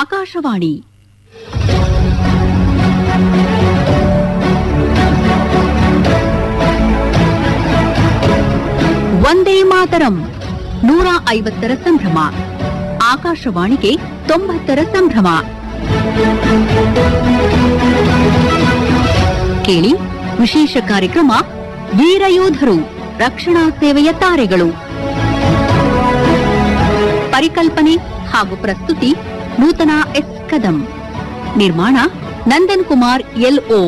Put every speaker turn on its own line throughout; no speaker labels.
ಆಕಾಶವಾಣಿ ವಂದೇ ಮಾತರಂ ನೂರ ಐವತ್ತರ ಸಂಭ್ರಮ ಆಕಾಶವಾಣಿಗೆ ತೊಂಬತ್ತರ ಸಂಭ್ರಮ ಕೇಳಿ ವಿಶೇಷ ಕಾರ್ಯಕ್ರಮ ವೀರಯೋಧರು ರಕ್ಷಣಾ ಸೇವೆಯ ತಾರೆಗಳು ಪರಿಕಲ್ಪನೆ ಹಾಗೂ ಪ್ರಸ್ತುತಿ ನೂತನ ಎಸ್ ಕದಂ ನಿರ್ಮಾಣ ನಂದನ್ ಕುಮಾರ್ ಎಲ್ಒ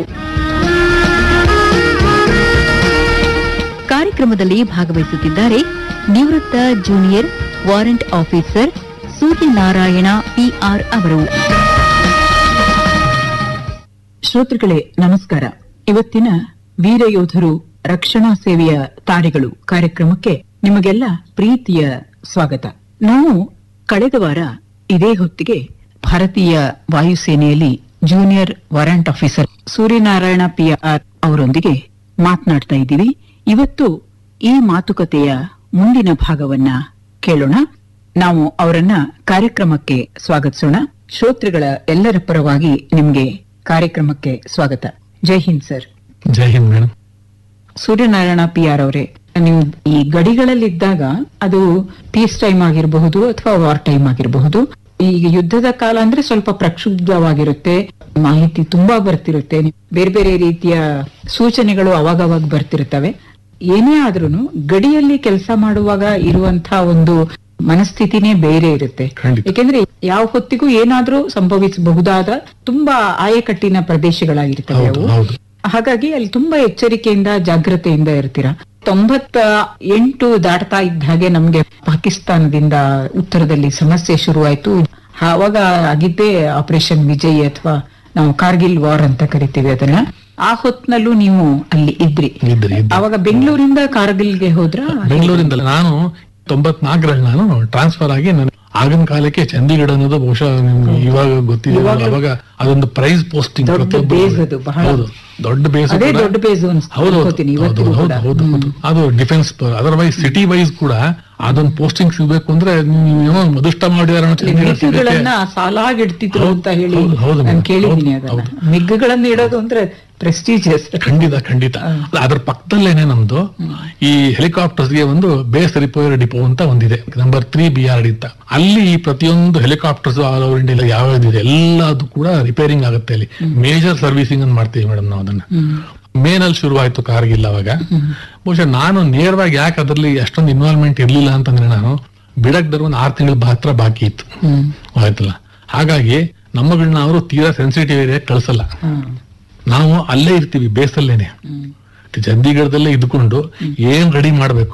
ಕಾರ್ಯಕ್ರಮದಲ್ಲಿ ಭಾಗವಹಿಸುತ್ತಿದ್ದಾರೆ ನಿವೃತ್ತ junior warrant officer Suryanarayana PR ಅವರು
ಶ್ರೋತೃಗಳೇ ನಮಸ್ಕಾರ ಇವತ್ತಿನ ವೀರಯೋಧರು ರಕ್ಷಣಾ ಸೇವೆಯ ತಾರೆಗಳು ಕಾರ್ಯಕ್ರಮಕ್ಕೆ ನಿಮಗೆಲ್ಲ ಪ್ರೀತಿಯ ಸ್ವಾಗತ ನಾವು ಕಳೆದ ವಾರ ಇದೇ ಹೊತ್ತಿಗೆ ಭಾರತೀಯ ವಾಯುಸೇನೆಯಲ್ಲಿ junior warrant officer Suryanarayana P R ಅವರೊಂದಿಗೆ ಮಾತನಾಡ್ತಾ ಇದ್ದೀವಿ ಇವತ್ತು ಈ ಮಾತುಕತೆಯ ಮುಂದಿನ ಭಾಗವನ್ನ ಕೇಳೋಣ ನಾವು ಅವರನ್ನ ಕಾರ್ಯಕ್ರಮಕ್ಕೆ ಸ್ವಾಗತಿಸೋಣ ಶ್ರೋತೃಗಳ ಎಲ್ಲರ ಪರವಾಗಿ ನಿಮ್ಗೆ ಕಾರ್ಯಕ್ರಮಕ್ಕೆ ಸ್ವಾಗತ Jai Hind sir
Jai Hind madam
Suryanarayana P R ಅವರೇ ನೀವು ಈ ಗಡಿಗಳಲ್ಲಿದ್ದಾಗ ಅದು ಪೀಸ್ ಟೈಮ್ ಆಗಿರಬಹುದು ಅಥವಾ ವಾರ್ ಟೈಮ್ ಆಗಿರಬಹುದು ಈಗ ಯುದ್ಧದ ಕಾಲ ಅಂದ್ರೆ ಸ್ವಲ್ಪ ಪ್ರಕ್ಷುಬ್ಧವಾಗಿರುತ್ತೆ ಮಾಹಿತಿ ತುಂಬಾ ಬರ್ತಿರುತ್ತೆ ಬೇರೆ ಬೇರೆ ರೀತಿಯ ಸೂಚನೆಗಳು ಅವಾಗವಾಗ ಬರ್ತಿರ್ತವೆ ಏನೇ ಆದ್ರೂನು ಗಡಿಯಲ್ಲಿ ಕೆಲಸ ಮಾಡುವಾಗ ಇರುವಂತಹ ಒಂದು ಮನಸ್ಥಿತಿನೇ ಬೇರೆ ಇರುತ್ತೆ
ಖಂಡಿತ.
ಯಾಕೆಂದ್ರೆ ಯಾವ ಹೊತ್ತಿಗೂ ಏನಾದ್ರೂ ಸಂಭವಿಸಬಹುದಾದ ತುಂಬಾ ಆಯಕಟ್ಟಿನ ಪ್ರದೇಶಗಳಾಗಿರ್ತವೆ
ಹೌದು
ಅವು
ಹೌದು
ಹಾಗಾಗಿ ಅಲ್ಲಿ ತುಂಬಾ ಎಚ್ಚರಿಕೆಯಿಂದ ಜಾಗ್ರತೆಯಿಂದ ಇರ್ತೀರಾ ತೊಂಬತ್ತ ಎಂಟು ದಾಟ್ತಾ ಇದ್ದ ಹಾಗೆ ನಮ್ಗೆ ಪಾಕಿಸ್ತಾನದಿಂದ ಉತ್ತರದಲ್ಲಿ ಸಮಸ್ಯೆ ಶುರುವಾಯ್ತು ಆವಾಗ ಆಗಿದ್ದೇ ಆಪರೇಷನ್ ವಿಜಯ್ ಅಥವಾ ನಾವು ಕಾರ್ಗಿಲ್ ವಾರ್ ಅಂತ ಕರಿತೀವಿ ಅದನ್ನ ಆ ಹೊತ್ನಲ್ಲೂ ನೀವು ಅಲ್ಲಿ ಇದ್ರಿ
ಇದ್ರಿ ಇದ್ರಿ.
ಅವಾಗ ಬೆಂಗಳೂರಿಂದ ಕಾರ್ಗಿಲ್ಗೆ ಹೋದ್ರ
ಬೆಂಗಳೂರಿಂದ ನಾನು ತೊಂಬತ್ನಾಲ್ಕರಲ್ಲಿ ನಾನು ಟ್ರಾನ್ಸ್ಫರ್ ಆಗಿ ನಾನು ಆಗಿನ ಕಾಲಕ್ಕೆ ಚಂಡೀಗಢ ಅನ್ನೋದು ಬಹುಶಃ ನಿಮ್ಗೆ ಇವಾಗ ಗೊತ್ತಿದೆ
ಇವಾಗ-
ಅವಾಗ ಅದೊಂದು ಪ್ರೈಸ್ ಪೋಸ್ಟಿಂಗ್
ದೊಡ್ಡ ಬೇಸ್ ಅದು ಬಹಳ.
ಹೌದು ದೊಡ್ಡ ಬೇಸ್
ಅದೇ ದೊಡ್ಡ ಬೇಸ್
ಹೌದು
ಅನ್ಕೋತೀನಿ ಇವತ್ತಿಗೂ
ಹೌದು
ಕೂಡ
ಹೌದು ಹೌದು ಅದು ಡಿಫೆನ್ಸ್ ಅದರ್ವೈಸ್ ಸಿಟಿ ವೈಸ್ ಕೂಡ ಅದೊಂದು ಪೋಸ್ಟಿಂಗ್ ಸಿಗ್ಬೇಕು ಅಂದ್ರೆ ನೀವು ಏನೋ ಅದೃಷ್ಟ ಮಾಡಿದಾರೆ ಅನ್ನೋ ಚಂಡೀಗಢ ಸಿಗಕ್ಕೆ-
ಮಿಗ್ಗುಗಳನ್ನ ಸಾಲಾಗಿಡ್ತಿದ್ರು
ಹೌದು,
ಅಂತ ಹೇಳಿ
ಹೌದು, ಹೌದು
ನಾನು
ಮೇಡಮ್.
ಕೇಳಿದ್ದೀನಿ
ಹೌದು,
ಅದನ್ನ ಮಿಗ್ಗುಗಳನ್ನ ಇಡೋದು ಅಂದ್ರೆ ಪ್ರೆಸ್ಟೀಜಿಯಸ್
ಖಂಡಿತ ಖಂಡಿತ ಅದ್ರ ಪಕ್ಕದಲ್ಲೇನೆ ನಮ್ದು ಈ ಹೆಲಿಕಾಪ್ಟರ್ಸ್ ಗೆ ಒಂದು ಬೇಸ್ ರಿಪೇರ್ ಡಿಪೋ ಅಂತ ಒಂದಿದೆ number three B R D ಅಂತ ಅಲ್ಲಿ ಈ ಪ್ರತಿಯೊಂದು ಹೆಲಿಕಾಪ್ಟರ್ಸ್ ಆಲ್ ಓವರ್ ಇಂಡಿಯಾ ಯಾವ್ಯಾವ್ದಿದೆ ಎಲ್ಲದು ಕೂಡ ರಿಪೇರಿಂಗ್ ಆಗುತ್ತೆ ಅಲ್ಲಿ ಮೇಜರ್ ಸರ್ವಿಸಿಂಗ್ ಅನ್ನು ಮಾಡ್ತೀವಿ ಮೇಡಮ್ ನಾವು ಅದನ್ನ ಮೇನಲ್ಲಿ ಶುರುವಾಯ್ತು ಕಾರ್ಗಿಲ್ ಅವಾಗ ಬಹುಶಃ ನಾನು ನೇರವಾಗಿ ಯಾಕೆ ಅದರಲ್ಲಿ ಅಷ್ಟೊಂದು ಇನ್ವಾಲ್ವ್ಮೆಂಟ್ ಇರ್ಲಿಲ್ಲ ಅಂತಂದ್ರೆ ನಾನು ಬಿಡಕ್ ಒಂದು ಆರು ತಿಂಗಳ ಹತ್ರ ಬಾಕಿ ಇತ್ತು ಆಯ್ತಲ್ಲ ಹಾಗಾಗಿ ನಮ್ಮಗಳನ್ನ ಅವರು ತೀರಾ ಸೆನ್ಸಿಟಿವ್ ಏರಿಯಾ ಕಳ್ಸಲ್ಲ ನಾವು ಅಲ್ಲೇ ಇರ್ತೀವಿ ಬೇಸಲ್ಲೇನೆ ಚಂಡೀಗಢದಲ್ಲೇ ಇದ್ಕೊಂಡು ಏನ್ ರೆಡಿ ಮಾಡ್ಬೇಕು